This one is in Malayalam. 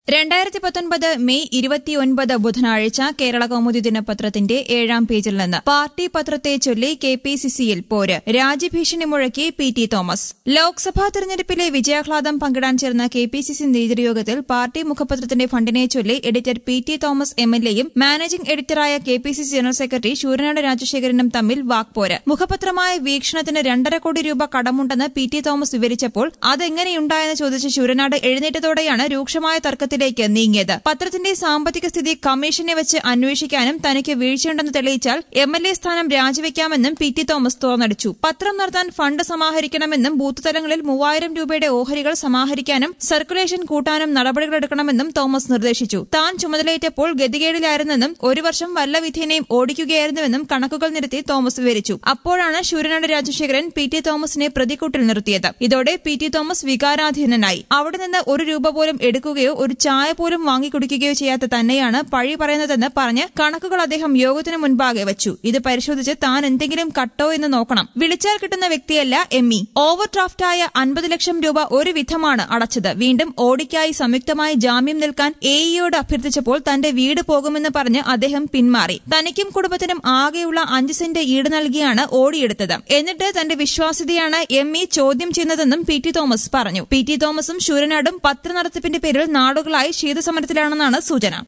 രണ്ടായിരത്തി പത്തൊൻപത് മെയ് ഇരുപത്തിയൊൻപത് ബുധനാഴ്ച കേരള കൗമുദി ദിനപത്രത്തിന്റെ ഏഴാം പേജിൽ നിന്ന് പാർട്ടി പത്രത്തെ ചൊല്ലി കെ പി സി സിയിൽ പോര് രാജ്യഭീഷണി മുഴക്കി പി ടി തോമസ് ലോക്സഭാ തെരഞ്ഞെടുപ്പിലെ വിജയാഹ്ലാദം പങ്കിടാൻ ചേർന്ന കെ പി സി സി നേതൃയോഗത്തിൽ പാർട്ടി മുഖപത്രത്തിന്റെ ഫണ്ടിനെ ചൊല്ലി editor P T Thomas M L എയും മാനേജിംഗ് എഡിറ്ററായ K P C C general secretary Sooranad രാജശേഖരനും തമ്മിൽ വാക്പോര് മുഖപത്രമായ വീക്ഷണത്തിന് രണ്ടര കോടി രൂപ കടമുണ്ടെന്ന് പി ടി തോമസ് വിവരിച്ചപ്പോൾ അതെങ്ങനെയുണ്ടായെന്ന് ചോദിച്ച ശൂരനാട് എഴുന്നേറ്റതോടെയാണ് രൂക്ഷമായ തർക്കത്തിലേക്ക് നീങ്ങിയത് പത്രത്തിന്റെ സാമ്പത്തിക സ്ഥിതി കമ്മീഷനെ വെച്ച് അന്വേഷിക്കാനും തനിക്ക് വീഴ്ചയുണ്ടെന്ന് തെളിയിച്ചാൽ എം എൽ എ സ്ഥാനം രാജിവെക്കാമെന്നും പി ടി തോമസ് തുറന്നടിച്ചു പത്രം നടത്താൻ ഫണ്ട് സമാഹരിക്കണമെന്നും ബൂത്ത് തലങ്ങളിൽ മൂവായിരം രൂപയുടെ ഓഹരികൾ സമാഹരിക്കാനും സർക്കുലേഷൻ കൂട്ടാനും നടപടികളെടുക്കണമെന്നും തോമസ് നിർദ്ദേശിച്ചു താൻ ചുമതലയേറ്റപ്പോൾ ഗതികേടിലായിരുന്നെന്നും ഒരു വർഷം വല്ല വിധേനയും ഓടിക്കുകയായിരുന്നുവെന്നും കണക്കുകൾ നിരത്തി തോമസ് വിവരിച്ചു അപ്പോഴാണ് ശൂരനാട് രാജശേഖരൻ പി ടി തോമസിനെ പ്രതിക്കൂട്ടിൽ നിർത്തിയത് ഇതോടെ പി ടി തോമസ് വികാരാധീനനായി അവിടെ നിന്ന് ഒരു രൂപ പോലും എടുക്കുകയോ ഒരു ചായ പോലും വാങ്ങിക്കുടിക്കുകയോ ചെയ്യാത്ത തന്നെയാണ് പഴി പറയുന്നതെന്ന് പറഞ്ഞ് കണക്കുകൾ അദ്ദേഹം യോഗത്തിന് മുൻപാകെ വച്ചു ഇത് പരിശോധിച്ച് താൻ എന്തെങ്കിലും കട്ടോ എന്ന് നോക്കണം വിളിച്ചാൽ കിട്ടുന്ന വ്യക്തിയല്ല എം ഇ ഓവർ ഡ്രാഫ്റ്റായ അൻപത് ലക്ഷം രൂപ ഒരു വിധമാണ് അടച്ചത് വീണ്ടും ഓടിക്കായി സംയുക്തമായി ജാമ്യം നിൽക്കാൻ എഇയോട് അഭ്യർത്ഥിച്ചപ്പോൾ തന്റെ വീട് പോകുമെന്ന് പറഞ്ഞ് അദ്ദേഹം പിന്മാറി തനിക്കും കുടുംബത്തിനും ആകെയുള്ള അഞ്ച് സെന്റ് ഈട് നൽകിയാണ് ഓടിയെടുത്തത് എന്നിട്ട് തന്റെ വിശ്വാസ്യതയാണ് എം ഇ ചോദ്യം ചെയ്യുന്നതെന്നും പി ടി തോമസ് പറഞ്ഞു പി ടി തോമസും ശൂരനാടും പത്രനടത്തിപ്പിന്റെ പേരിൽ നാടുകളായി ശീതസമരത്തിലാണെന്നാണ് സൂചന